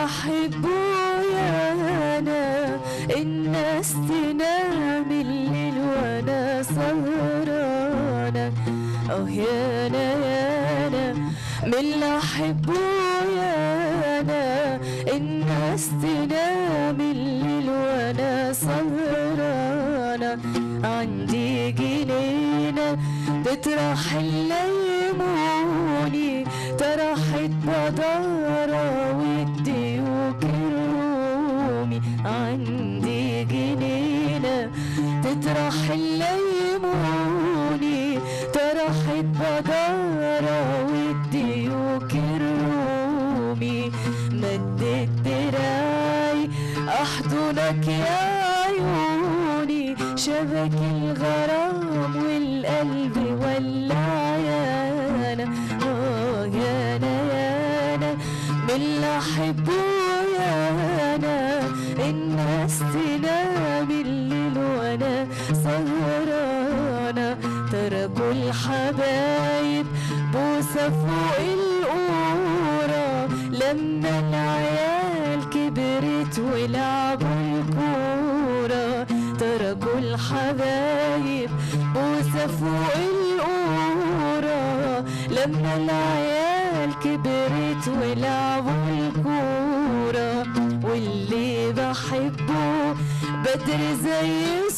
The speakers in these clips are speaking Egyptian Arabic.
أحبه يا أنا الناس تنام الليل وأنا سهرانة اه يا أنا يا أنا من اللي أحبه يا أنا الناس تنام الليل وأنا سهرانة عندي جنينة تطرح الليموني طرحت بدارة والديوك الرومي عندي جنينة تطرح الليموني طرحت بدارة والديوك الرومي مدت دراعي أحضنك يا عيوني شبك الغرام والقلب والعيانة آه يانا يانا من اللي أحبه يانا الناس تنام الليل وأنا سهرانة تركوا الحبايب بوسة فوق القورة لما العيال كبرت ولعبوا الكورة تركوا الحبايب بوسة فوق القورة لما العيال كبرت ولعبوا الكورة واللي بحبه بدر زي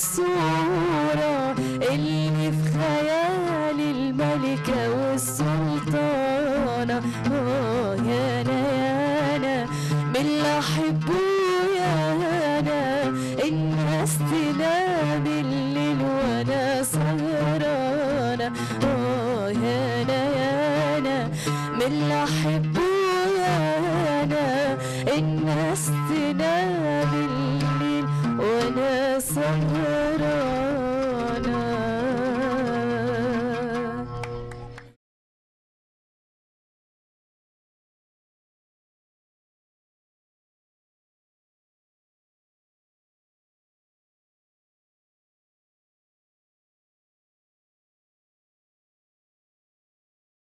الصورة اللي في خيالي الملكة والسلطانة آه يانا يانا من اللي أحبه يانا الناس تنام الليل وأنا سهرانة آه يانا يانا من اللي أحبه يانا الناس تنام الليل وأنا سهرانة